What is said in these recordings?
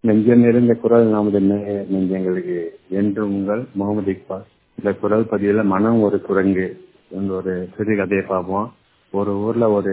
நெஞ்சம் நிறைந்த குரல் நமது நெ- நெஞ்சங்களுக்கு என்று உங்கள் முகமது இக்பால் இந்த குரல் பதிவுல மனம் ஒரு குரங்கு இந்த ஒரு சிறு கதையை பார்ப்போம் ஒரு ஊர்ல ஒரு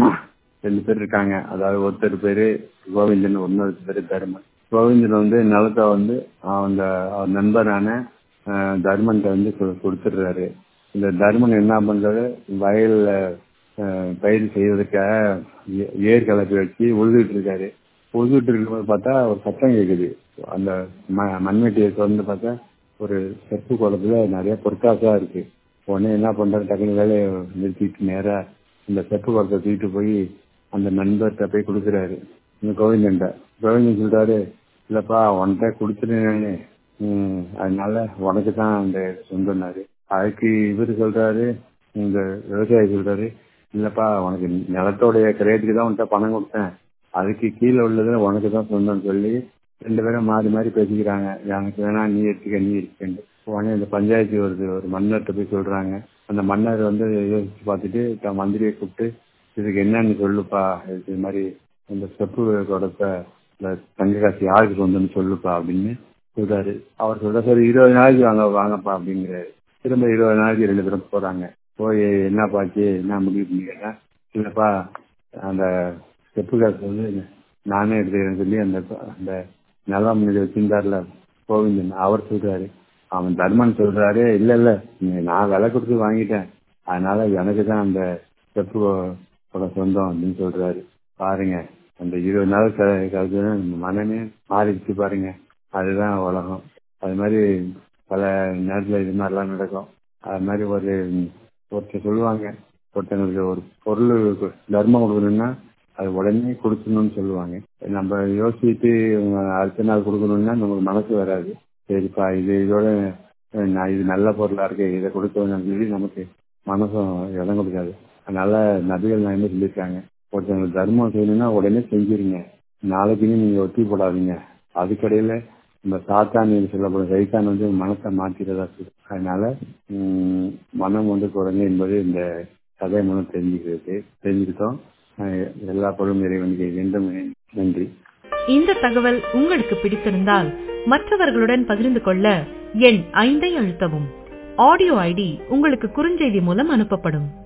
ரெண்டு பேர் இருக்காங்க அதாவது ஒருத்தர் பேரு கோவிந்தன் இன்னொரு பேரு தர்மன் கோவிந்தன் வந்து நிலத்தை வந்து அவங்க அவர் நண்பரான அஹ், தர்மன்ட்ட வந்து கொடு- கொடுத்துடுறாரு இந்த தர்மன் என்ன பண்றாரு வயல்ல அஹ், பயிர் செய்வதற்காக ஏ- ஏர் கலப்பி வச்சு உழுதுட்டு இருக்காரு உழுதுட்டு இருக்கும்போது பார்த்தா ஒரு சத்தம் கேக்குது அந்த ம- மண்வெட்டியை திறந்து பார்த்தா ஒரு செப்பு குளத்துல நிறைய பொற்காசா இருக்கு உடனே என்ன பண்றாரு டக்குனு வேலையை நிறுத்திட்டு நேரா இந்த செப்பு குளத்தை தூக்கிட்டு போய் அந்த நண்பர்கிட்ட போய் கொடுக்குறாரு இந்த கோவிந்தன்ட்ட கோவிந்தன் சொல்றாரு இல்லப்பா உன்கிட்ட கொடுத்துருந்தேனே ம் அதனால உனக்கு தான் அந்த சொந்தம்னாரு அதுக்கு இவரு சொல்றாரு இந்த விவசாயி சொல்றாரு இல்லப்பா உனக்கு நிலத்தோடைய கிரேட்டுக்கு தான் உன்கிட்ட பணம் கொடுத்தேன் அதுக்கு கீழே உள்ளது உனக்கு தான் சொந்தம்னு சொல்லி ரெண்டு பேரும் மாறி மாறி பேசிக்கிறாங்க எனக்கு வேணா நீ எடுத்துக்க நீ எடுத்துக்கன்னு உடனே இந்த பஞ்சாயத்து வருது ஒரு மன்னர்கிட்ட போய் சொல்றாங்க அந்த மன்னர் வந்து யோசிச்சு பார்த்துட்டு தன் மந்திரியை கூப்பிட்டு இதுக்கு என்னன்னு சொல்லுப்பா இது மாதிரி இந்த செப்பு குடத்தை இந்த தங்க காசு யாருக்கு சொந்தம்னு சொல்லுப்பா அப்படின்னு சொல்றாரு அவர் சொல்ற சரி இருபது நாளைக்கு வாங்க வாங்கப்பா அப்படிங்கிறாரு திரும்ப இருபது நாளைக்கு ரெண்டு பேரும் போறாங்க போய் என்ன பாச்சு என்ன முடிவு பண்ணி கேட்டா இல்லப்பா அந்த செப்பு காசு வந்து நானே எடுத்துக்கிறேன்னு சொல்லி அந்த அந்த நிலம் முன்னாடி வச்சிருந்தாருல கோவிந்தன் அவர் சொல்றாரு அவன் தர்மன் சொல்றாரு இல்ல இல்ல நீ- நான் விலை கொடுத்து வாங்கிட்டேன் அதனால எனக்கு தான் அந்த செப்பு கூட சொந்தம் அப்படின்னு சொல்றாரு பாருங்க அந்த இருபது நாள் க- கழிச்சு நம்ம மனமே மாறிடுச்சு பாருங்க அதுதான் உலகம் அது மாதிரி பல நேரத்துல இது மாதிரிலாம் நடக்கும் அது மாதிரி ஒரு ஒருத்தர் சொல்லுவாங்க ஒருத்தங்களுக்கு ஒரு பொருள் கு- தர்மம் கொடுக்கணும்னா அது உடனே கொடுக்கணும்னு சொல்லுவாங்க நம்ம யோசிச்சுட்டு இவங்க அடுத்த நாள் கொடுக்கணும்னா நமக்கு மனசு வராது சரிப்பா இது இதோட அஹ், நான் இது நல்ல பொருளா இருக்கு இதை கொடுக்கணும்னு சொல்லி நமக்கு மனசும் இடம் கொடுக்காது அதனால நபிகள் நாயமே சொல்லியிருக்காங்க ஒருத்தவங்களுக்கு தர்மம் செய்யணும்னா உடனே செஞ்சிருங்க நாளைக்குன்னு நீங்க ஒத்தி போடாதீங்க அதுக்கடையில இந்த சாத்தான் என்று சொல்லப்படும் சைத்தான் வந்து மனசை மாத்திரதா இருக்கு அதனால உம், மனம் வந்து குறைஞ்சு என்பது இந்த கதை மூலம் தெரிஞ்சுக்கிறது தெரிஞ்சுக்கிட்டோம் அஹ், எல்லா பொருளும் இறைவனுக்கு வேண்டும் நன்றி இந்த தகவல் உங்களுக்கு பிடித்திருந்தால் மற்றவர்களுடன் பகிர்ந்து கொள்ள எண் ஐந்தை அழுத்தவும் ஆடியோ ஐடி உங்களுக்கு குறுஞ்செய்தி மூலம் அனுப்பப்படும்